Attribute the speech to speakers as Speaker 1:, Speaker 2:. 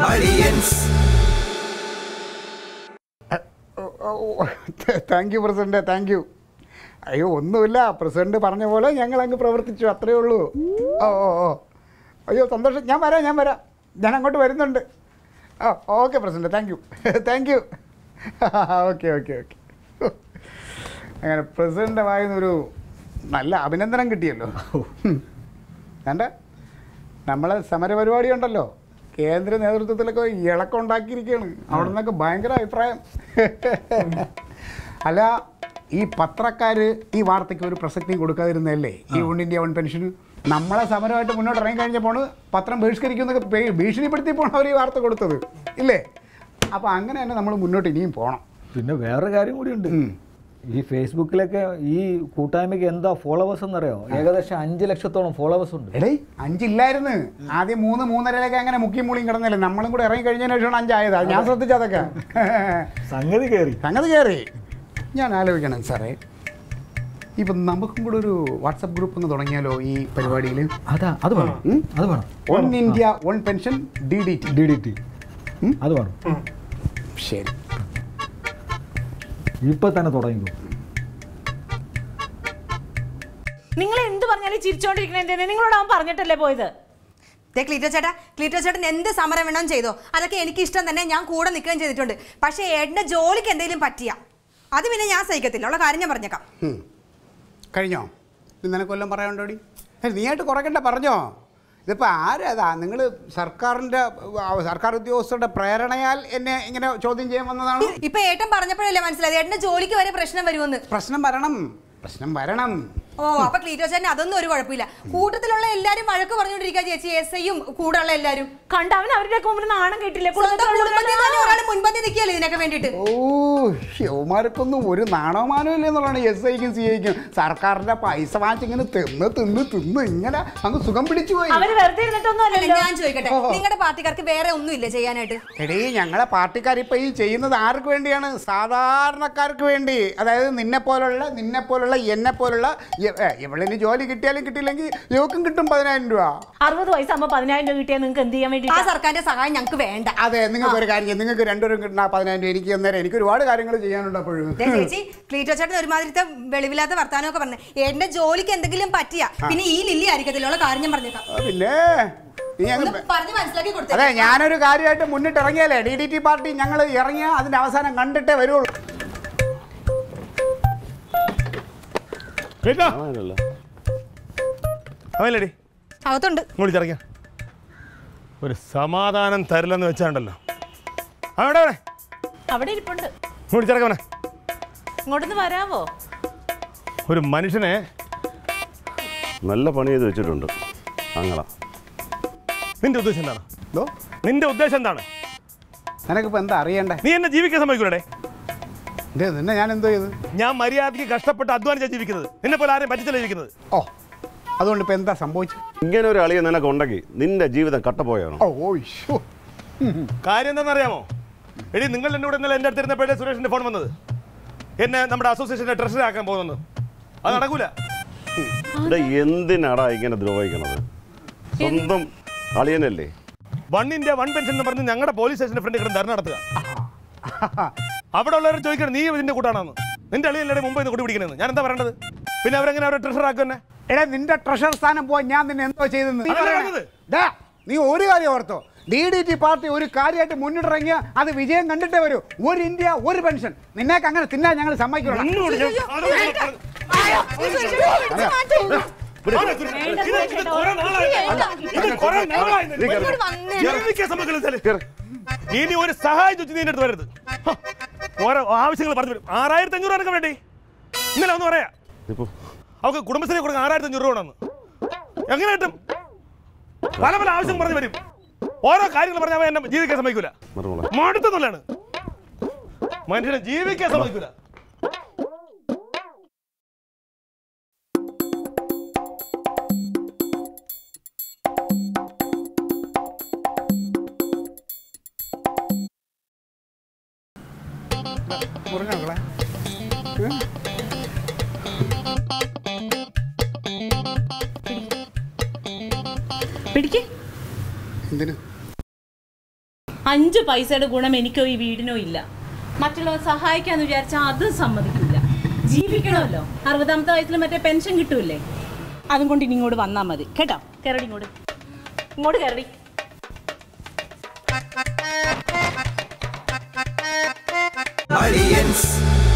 Speaker 1: Aliyans
Speaker 2: thank you president thank you അയ്യോ ഒന്നുമില്ല president പറഞ്ഞ പോലെ ഞങ്ങൾ അങ്ങ് പ്രവർത്തിച്ചു അത്രേ ഉള്ളൂ ഓ ഓ ഓ അയ്യോ സന്തോഷം ഞാൻ വരാം ഞാൻ വരാം ഞാൻ അങ്ങോട്ട് വരുന്നുണ്ട് oh okay president thank you thank you okay okay okay അങ്ങനെ പ്രസിഡൻ്റെ വായുന്നൊരു നല്ല അഭിനന്ദനം കിട്ടിയല്ലോ വേണ്ട നമ്മളെ സമരപരിപാടി ഉണ്ടല്ലോ കേന്ദ്ര നേതൃത്വത്തിലൊക്കെ ഇളക്കം ഉണ്ടാക്കിയിരിക്കുകയാണ് അവിടെ നിന്നൊക്കെ ഭയങ്കര അഭിപ്രായം അല്ല ഈ പത്രക്കാർ ഈ വാർത്തയ്ക്ക് ഒരു പ്രസക്തി കൊടുക്കാതിരുന്നതല്ലേ ഈ വൺ ഇന്ത്യ വൺ പെൻഷന് നമ്മളെ സമരമായിട്ട് മുന്നോട്ട് ഇറങ്ങി കഴിഞ്ഞപ്പോൾ പത്രം ബഹിഷ്കരിക്കുന്നൊക്കെ പേ- ഭീഷണിപ്പെടുത്തിയപ്പോൾ അവർ ഈ വാർത്ത കൊടുത്തത് ഇല്ലേ അപ്പോൾ അങ്ങനെ തന്നെ നമ്മൾ മുന്നോട്ട് ഇനിയും പോകണം
Speaker 3: പിന്നെ വേറെ കാര്യം കൂടിയുണ്ട്
Speaker 2: ഉം.
Speaker 3: ഈ ഫേസ്ബുക്കിലൊക്കെ ഈ കൂട്ടായ്മയ്ക്ക് എന്താ ഫോളോവേഴ്സ് എന്നറിയോ ഏകദേശം അഞ്ച് ലക്ഷത്തോളം ഫോളോവേഴ്സ് ഉണ്ട്
Speaker 2: എടേ അഞ്ചില്ലായിരുന്നു ആദ്യം മൂന്ന് മൂന്നരയിലൊക്കെ അങ്ങനെ മുക്കിയും മൂളിയും കിടന്നില്ല നമ്മളും കൂടെ ഇറങ്ങി കഴിഞ്ഞതിന് ശേഷമാണ് അഞ്ചായത് അത് ഞാൻ ശ്രദ്ധിച്ചതൊക്കെ
Speaker 3: സംഗതി കയറി
Speaker 2: സംഗതി കയറി ഞാൻ ആലോചിക്കണം സാറേ ഇപ്പം നമുക്കും കൂടെ ഒരു വാട്സപ്പ് ഗ്രൂപ്പ് ഒന്ന് തുടങ്ങിയാലോ ഈ പരിപാടിയിൽ
Speaker 3: അതാ അത് വേണം
Speaker 2: ഉം?
Speaker 3: അത് വേണം
Speaker 2: one India one pension D D T
Speaker 3: D D T
Speaker 2: ഉം?
Speaker 3: അത് വേണം
Speaker 2: ശരി
Speaker 3: ഇപ്പൊ തന്നെ തുടങ്ങിക്കോ
Speaker 4: നിങ്ങൾ എന്ത് പറഞ്ഞാലും ചിരിച്ചോണ്ടിരിക്കണ എന്തിനാ നിങ്ങളോട് അവൻ പറഞ്ഞിട്ടല്ലേ പോയത്
Speaker 5: ദേ ക്ലീറ്റോ ചേട്ടാ ക്ലീറ്റോ ചേട്ടൻ എന്ത് സമരം വേണം ചെയ്തോ അതൊക്കെ എനിക്ക് ഇഷ്ടം തന്നെ ഞാൻ കൂടെ നിൽക്കുകയും ചെയ്തിട്ടുണ്ട് പക്ഷേ ഏട്ടൻ്റെ ജോലിക്ക് എന്തെങ്കിലും പറ്റിയ അത് പിന്നെ ഞാൻ സഹിക്കത്തില്ല ഉള്ള കാര്യം ഞാൻ പറഞ്ഞേക്കാം
Speaker 2: ഉം. കഴിഞ്ഞോ ഇത് നിനക്ക് കൊല്ലം പറയാനുണ്ടോടി ഏയ്, നീയായിട്ട് കുറയ്ക്കണ്ട പറഞ്ഞോ ഇതിപ്പോൾ ആരതാ നിങ്ങൾ സർക്കാരിൻ്റെ സർക്കാർ ഉദ്യോഗസ്ഥരുടെ പ്രേരണയാൽ എന്നെ ഇങ്ങനെ ചോദ്യം ചെയ്യാൻ വന്നതാണോ
Speaker 5: ഇപ്പൊ ഏട്ടൻ പറഞ്ഞപ്പോഴല്ലേ മനസ്സിലായത് ഏട്ടന്റെ ജോലിക്ക് വരെ പ്രശ്നം വരുമെന്ന്
Speaker 2: പ്രശ്നം വരണം പ്രശ്നം വരണം
Speaker 5: ഓ അപ്പൊ ക്ലീറ്റോ ചേട്ടൻ അതൊന്നും ഒരു കുഴപ്പമില്ല കൂട്ടത്തിലുള്ള എല്ലാരും വഴക്ക് പറഞ്ഞുകൊണ്ടിരിക്കുക ചേച്ചി എസ് ഐയും കൂടെ ഉള്ള എല്ലാരും
Speaker 4: കണ്ട അവൻ അവരുടെ മുമ്പിൽ നാണം കേട്ടില്ലേ
Speaker 5: സ്വന്തം കുടുംബത്തിൽ തന്നെ ഒരാൾ മുൻപന്തി നിൽക്കുകയല്ലേ ഇതിനൊക്കെ വേണ്ടിയിട്ട്
Speaker 2: ഓ യവന്മാർക്കൊന്നും ഒരു നാണവമാനം ഇല്ല എന്നുള്ളതാണ് എസ് ഐക്കും സി ഐക്കും സർക്കാരിന്റെ പൈസ വാങ്ങിച്ച് ഇങ്ങനെ തിന്ന് തിന്ന് തിന്ന് ഇങ്ങനെ അങ്ങ് സുഖം പിടിച്ചു പോയി
Speaker 4: അവര് വെറുതെ ഇരുന്നിട്ടൊന്നും
Speaker 5: അല്ല
Speaker 4: അല്ലല്ലോ
Speaker 5: ഞാൻ ചോദിക്കട്ടെ നിങ്ങളുടെ പാർട്ടിക്കാർക്ക് വേറെ ഒന്നുമില്ല ചെയ്യാനായിട്ട്
Speaker 2: എടീ ഞങ്ങളെ പാർട്ടിക്കാർ ഇപ്പൊ ഈ ചെയ്യുന്നത് ആർക്ക് വേണ്ടിയാണ് സാധാരണക്കാർക്ക് വേണ്ടി അതായത് നിന്നെ പോലുള്ള നിന്നെ പോലുള്ള എന്നെ പോലുള്ള ഇവളിന് ജോലി കിട്ടിയാലും കിട്ടിയില്ലെങ്കിൽ ഇവക്കും കിട്ടും പതിനായിരം രൂപ
Speaker 4: അറുപത് വയസ്സാകുമ്പോ പതിനായിരം രൂപ കിട്ടിയാൽ നിങ്ങൾക്ക് എന്ത് ചെയ്യാൻ വേണ്ടി
Speaker 5: ആ സർക്കാരിന്റെ സഹായം ഞങ്ങൾക്ക് വേണ്ട
Speaker 2: അതെ നിങ്ങൾക്ക് ഒരു കാര്യം ചെയ്യാം നിങ്ങൾക്ക് രണ്ടുപേരും കിട്ടുന്ന ആ പതിനായിരം രൂപ എനിക്ക് അന്നേരം എനിക്ക് ഒരുപാട് കാര്യങ്ങൾ ചെയ്യാനുണ്ട് അപ്പോഴും
Speaker 5: ദേ ചേച്ചി ക്ലീറ്റോ ചേട്ടൻ ഒരുമാതിരത്തെ വെളിവില്ലാത്ത വർത്താനമൊക്കെ പറഞ്ഞു ഏട്ടന്റെ ജോലിക്ക് എന്തെങ്കിലും പറ്റിയ പിന്നെ ഈ ലില്ലി ആയിരിക്കത്തില്ല ഉള്ള കാര്യം ഞാൻ പറഞ്ഞേക്കാം
Speaker 2: ആ, പിന്നെ നീ അങ്ങ്
Speaker 5: ഒന്ന് പറഞ്ഞ് മനസ്സിലാക്കി കൊടുത്തേ
Speaker 2: അതെ ഞാനൊരു കാര്യമായിട്ട് മുന്നിട്ട് ഇറങ്ങിയാലേ ഡി ഡി ടി പാർട്ടി ഞങ്ങൾ ഇറങ്ങിയ അതിന്റെ അവസാനം കണ്ടിട്ടേ വരുള്ളൂ
Speaker 6: കേട്ടോ അവനല്ലേടി
Speaker 5: അകത്തുണ്ട്
Speaker 6: വിളിച്ചിറങ്ങിയ ഒരു സമാധാനം തരില്ലെന്ന് വെച്ചാണ്ടല്ലോ അവിടെ അവിടെ
Speaker 4: അവിടെ ഇരിപ്പുണ്ട്
Speaker 6: വിളിച്ചിറക്കവനെ
Speaker 4: ഇങ്ങോട്ടൊന്ന് വരാവോ
Speaker 6: ഒരു മനുഷ്യനെ
Speaker 7: നല്ല പണി ചെയ്ത് വെച്ചിട്ടുണ്ട് അങ്ങള
Speaker 6: നിന്റെ ഉദ്ദേശം എന്താണ്
Speaker 2: എന്തോ
Speaker 6: നിന്റെ ഉദ്ദേശം എന്താണ്
Speaker 2: നിനക്കിപ്പോ എന്താ അറിയണ്ടേ
Speaker 6: നീ എന്നെ ജീവിക്കാൻ സമ്മതിക്കൂടെ
Speaker 2: ഇതേ നിന്നെ ഞാൻ എന്തോ ചെയ്തു
Speaker 6: ഞാൻ മര്യാദയ്ക്ക് കഷ്ടപ്പെട്ട് അധ്വാനിച്ചാണ് ജീവിക്കുന്നത് നിന്നെ പോലെ ആരെയും പറ്റിച്ചല്ല ജീവിക്കുന്നത്
Speaker 2: ഓ അതുകൊണ്ട് ഇപ്പൊ എന്താ സംഭവിച്ചത്
Speaker 7: ഇങ്ങനെ ഒരു അളിയെ നിനക്കുണ്ടെങ്കിൽ നിന്റെ ജീവിതം കട്ടപ്പോയാണോ
Speaker 2: ഓ ഓ ശ്ശോ.
Speaker 6: കാര്യം എന്താണെന്നറിയാമോ എടി നിങ്ങൾ എൻ്റെ കൂടെ ഇന്നലെ എൻ്റെ അടുത്ത് ഇരുന്നപ്പോഴേ സുരേഷിന്റെ ഫോൺ വന്നത് എന്നെ നമ്മുടെ അസോസിയേഷന്റെ ട്രഷറി ആക്കാൻ പോകുന്നു അത് നടക്കൂല
Speaker 7: ഇവിടെ എന്തിനാടാ ഇങ്ങനെ ദ്രോഹിക്കണത് സ്വന്തം അളിയനല്ലേ
Speaker 6: വൺ ഇന്ത്യ വൺ പെൻഷൻ എന്ന് പറഞ്ഞ് ഞങ്ങളുടെ പോലീസ് സ്റ്റേഷന്റെ ഫ്രണ്ട് കിടന്ന് ധർണ നടത്തുക അവിടെ ഉള്ളവർ ചോദിക്കണം നീ ഇതിന്റെ കൂട്ടാണെന്ന് നിന്റെ അളിയല്ലേ മുമ്പ് ഇത് കൂടി പിടിക്കണമെന്ന് ഞാൻ എന്താ പറയേണ്ടത് പിന്നെ അവരെങ്ങനെ അവരെ ട്രഷർ ആക്കുന്നെ
Speaker 2: എടാ നിന്റെ ട്രഷർ സ്ഥാനം പോവാൻ ഞാൻ നിന്നെ എന്തോ ചെയ്തെന്ന് നീ
Speaker 6: അതല്ലേ
Speaker 2: പറയണേ?
Speaker 6: പറഞ്ഞത്?
Speaker 2: ഡാ, നീ ഒരു കാര്യം ഓർത്തോ ഡി ഡി ടി പാർട്ടി ഒരു കാര്യമായിട്ട് മുന്നിട്ടിറങ്ങിയ അത് വിജയം കണ്ടിട്ടേ വരൂ ഒരു ഇന്ത്യ ഒരു പെൻഷൻ നിന്നേക്ക് അങ്ങനെ തിന്നാൻ ഞങ്ങൾ സമ്മതിക്കണം
Speaker 6: ഒന്നുകൂടി ഞാൻ- അത് ഞാൻ- ഇത് ഇത് കുറേ നാളായി. ഇത് കുറേ നാളായി നിന്നെ.
Speaker 5: ഇങ്ങോട്ട് വന്നേ.
Speaker 6: ജീവിക്കാൻ സമ്മതിക്കില്ല സാലേ. ഇനി ഒരു സഹായം ചോദിച്ചു നീ എൻ്റെ അടുത്ത് വരരുത് ഹ, ഓരോ ആവശ്യങ്ങൾ പറഞ്ഞു വരും ആറായിരത്തി അഞ്ഞൂറ് എനിക്ക് വേണ്ടി ഇന്നലെ ഒന്ന് പറയാ
Speaker 7: ഇപ്പൊ
Speaker 6: അവർക്ക് കുടുംബശ്രീ കൊടുക്കാൻ ആറായിരത്തി അഞ്ഞൂറ് രൂപ വേണമെന്ന് എങ്ങനെ കിട്ടും പല പല ആവശ്യം പറഞ്ഞു വരും ഓരോ കാര്യങ്ങൾ പറഞ്ഞാൽ അവൻ എന്നെ ജീവിക്കാൻ സമ്മതിക്കൂല
Speaker 7: മറുമോളെ
Speaker 6: മടുത്തൊന്നുള്ളതാണ് മനുഷ്യനെ ജീവിക്കാൻ സമ്മതിക്കൂല
Speaker 2: മുറിഞ്ഞോക്കളെ
Speaker 4: പിടിക്ക്
Speaker 2: എന്തിന്
Speaker 4: അഞ്ച് പൈസയുടെ ഗുണം എനിക്കോ ഈ വീടിനോ ഇല്ല മറ്റുള്ളവർ സഹായിക്കാന്ന് വിചാരിച്ചാൽ അതും സമ്മതിക്കില്ല ജീവിക്കണമല്ലോ അറുപതാമത്തെ വയസ്സിൽ മറ്റേ പെൻഷൻ കിട്ടൂലേ അതും കൊണ്ട് ഇനി ഇങ്ങോട്ട് വന്നാൽ മതി കേട്ടോ കയറടി ഇങ്ങോട്ട് ഇങ്ങോട്ട് കയറടി
Speaker 1: Aliens